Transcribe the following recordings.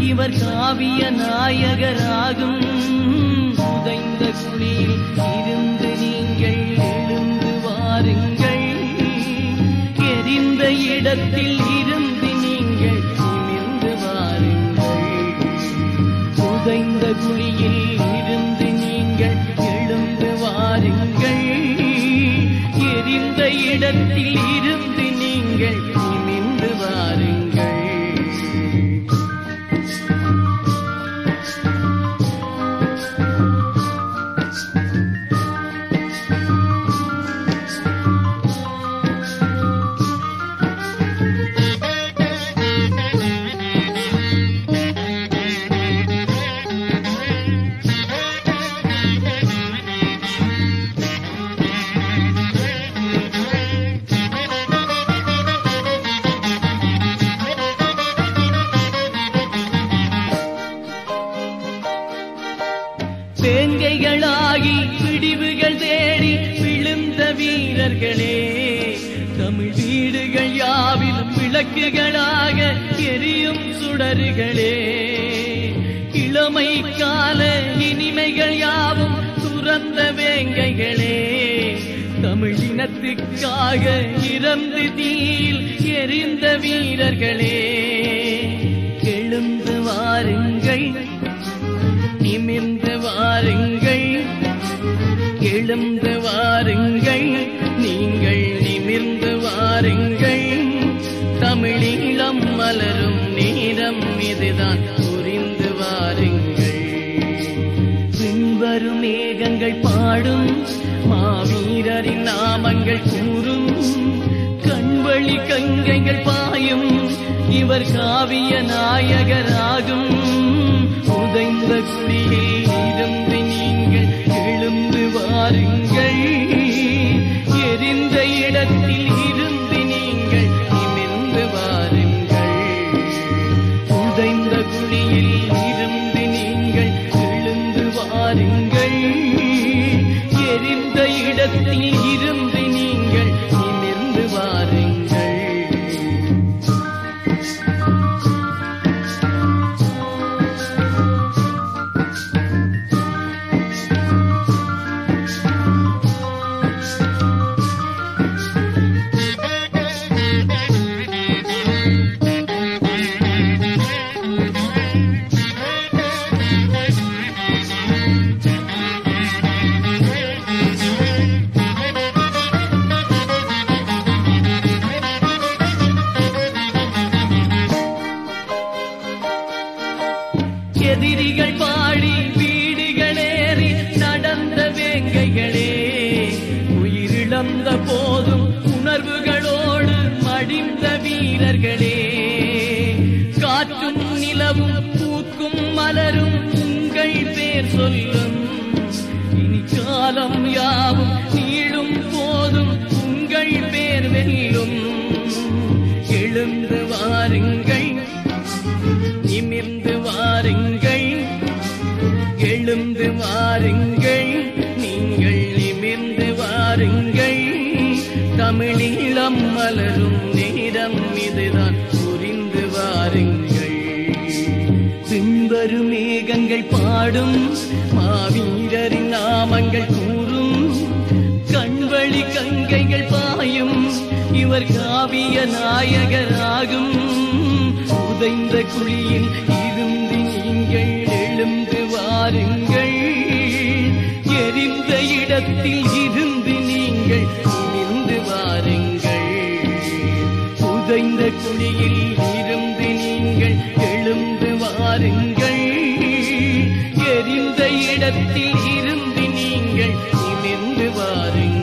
இவர் காவிய நாயகராகும் புதைந்த குழியில் இருந்து நீங்கள் எழுந்து வாருங்கள் எரிந்த இடத்தில் இருந்து நீங்கள் நிமிர்ந்து வாருங்கள் புதைந்த குழியில் இருந்து நீங்கள் எழுந்து வாருங்கள் எரிந்த இடத்தில் இருந்து நீங்கள் நிமிர்ந்து வாருங்கள் வேங்கைகளாகி பிடிவுகள் தேடி விழுந்த வீரர்களே தமிழ் வீடுகள் யாவிலும் விளக்குகளாக எரியும் சுடர்களே இளமை கால இனிமைகள் யாவும் துறந்த வேங்கைகளே தமிழ் இனத்துக்காக இறந்து தீயில் எரிந்த வீரர்களே எழுந்து வாருங்கள் நிமிர்ந்து வாருங்கள் எழுந்து வாருங்கள் நீங்கள் நிமிர்ந்து வாருங்கள் தமிழீழம் மலரும் நேரம் இதுதான் புரிந்து வாருங்கள் பின்வரும் மேகங்கள் பாடும் மாவீரரின் நாமங்கள் கூறும் கண்வழி கங்கைகள் பாயும் இவர் காவிய நாயகராகும் உதைந்த குடியில் இருந்து நீங்கள் எழுந்து வாருங்கள் எரிந்த இடத்தில் இருந்து நீங்கள் நிமிர்ந்து வாருங்கள் உதைந்த குழியில் இருந்து நீங்கள் எழுந்து வாருங்கள் எரிந்த இடத்தில் இருந்து நீங்கள் நிமிர்ந்து வாருங்கள் எதிரிகள் பாடி வீடுகளேறி நடந்த வேங்கைகளே உயிரிழந்த போதும் உணர்வுகளோடு மடிந்த வீரர்களே காற்றும் நிலவும் பூக்கும் மலரும் உங்கள் பேர் சொல்லும் இனி காலம் யாவும் நீளும் போதும் உங்கள் பேர் வெல்லும் எழுந்து வாருங்கள் நிமிர்ந்து வாருங்கள் எழுந்து வாருங்கள் நீங்கள் நிமிர்ந்து வாருங்கள் தமிழீழம் மலரும் நேரம் இதுதான் புரிந்து வாருங்கள் பின்வரும் மேகங்கள் பாடும் மாவீரரின் நாமங்கள் கூறும் கண்வழி கங்கைகள் பாயும் இவர் காவிய நாயகராகும் உதைந்த குழியில் இருந்து நீங்கள் எழுந்து வாருங்கள் எரிந்த இடத்தில் இருந்து நீங்கள் நிமிர்ந்து வாருங்கள் உதைந்த குழியில் இருந்து நீங்கள் எழுந்து வாருங்கள் எரிந்த இடத்தில் இருந்து நீங்கள் நிமிர்ந்து வாருங்கள்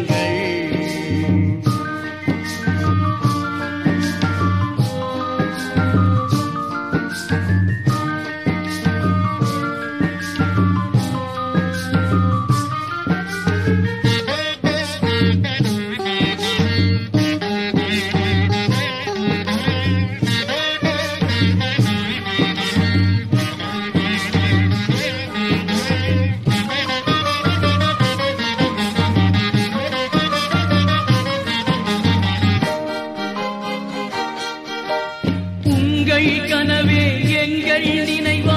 உங்கள் கனவே எங்கள்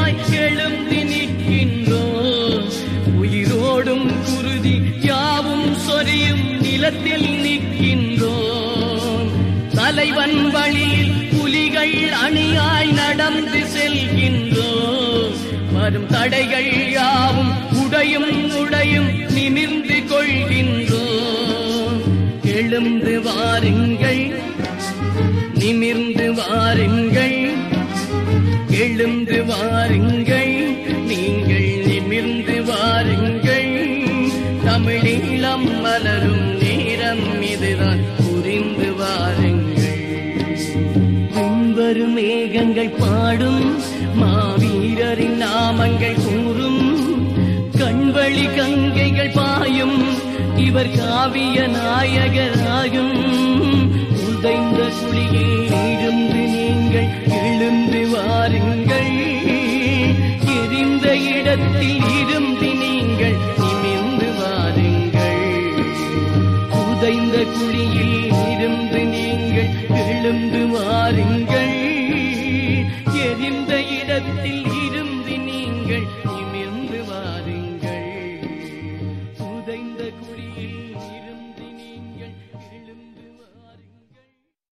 உற்சாகமாய் எழுந்து நிற்கின்றோம் உயிரோடும் குருதி யாவும் சொரியும் நிலத்தில் நிற்கின்றோம் தலைவன் வழியில் புலிகள் அணியாய் நடந்து செல்கின்றோம் வரும் தடைகள் யாவும் உடையும் உடையும் நிமிர்ந்து கொள்கின்றோம் எழுந்து வாருங்கள் நிமிர்ந்து வாருங்கள் எழுந்து வாருங்கள் நீங்கள் நிமிர்ந்து வாருங்கள் தமிழீழம் மலரும் நேரம் இதுதான் புரிந்து வாருங்கள் பின்வரும் மேகங்கள் பாடும் மாவீரரின் நாமங்கள் கூறும் கண்வழி கங்கைகள் பாயும் இவர் காவிய நாயகராகும் உதைந்த குழியில் நீடும்